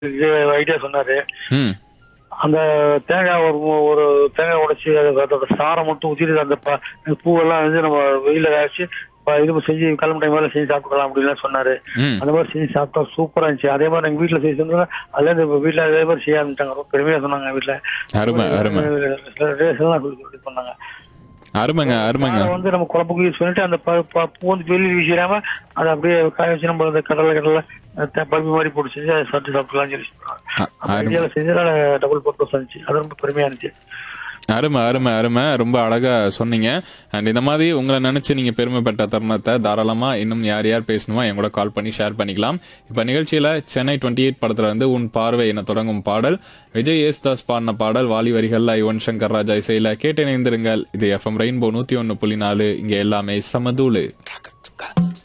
idea சொன்னாரு ம் அந்த தேங்காய் ஒரு ஒரு தேங்காய் உடைச்சி அது- அதோட சாரை மட்டும் ஊற்றிட்டு அந்த ப- பூவெல்லாம் வந்து நம்ம வெயில காய்ச்சி ப- இது செஞ்சு கிளம்பு டைம் செஞ்சு சாப்பிட்டுக்கலாம் அப்படின்னு சொன்னாரு ம் அந்த மாதிரி செஞ்சு சாப்பிட்டா சூப்பரா இருந்துச்சு அதே மாதிரி எங்க வீட்டுல செய்ய சொன்னாங்க அதுல இருந்து வீட்டுல அதே மாதிரி செய்ய ஆரம்பிச்சாங்க ரொம்ப பெருமையா சொன்னாங்க வீட்டுல அருமை அருமை எல்லாம் சொல்லி சொல்லி பண்ணாங்க அருமைங்க அருமைங்க அதை வந்து நம்ம குழம்புக்கு யூஸ் பண்ணிட்டு அந்த ப- ப- பூ வந்து வெளியில் வீசிடாம அதை அப்படியே காய வச்சு நம்ம அந்த கடலை கடலை த- பருப்பு மாதிரி போட்டு செஞ்சு அதை சாப்பிட்டு சாப்பிட்டுலாம் சொல்லி சொன்னாங்க அ- அந்த அருமை ஐடியாவில் செஞ்சதால டபுள் பர்பஸ் இருந்துச்சு அது ரொம்ப பெருமையா இருந்துச்சு அருமை அருமை அருமை ரொம்ப அழகா சொன்னீங்க அண்ட் இந்த மாதிரி உங்களை நினைச்சு நீங்க பெருமைப்பட்ட தருணத்தை தாராளமா இன்னும் யார் யார் பேசணுமோ என் கூட கால் பண்ணி ஷேர் பண்ணிக்கலாம் இப்ப நிகழ்ச்சியில சென்னை டுவெண்ட்டி எயிட் படத்துல வந்து உன் பார்வை என தொடங்கும் பாடல் விஜய் ஏஸ்தாஸ் பாடின பாடல் வாலி வரிகள்ல யுவன் சங்கர் ராஜா இசையில கேட்டு இணைந்திருங்கள் இது எஃப்எம் ரெயின்போ நூத்தி ஒன்னு புள்ளி நாலு இங்க எல்லாமே சமதூளு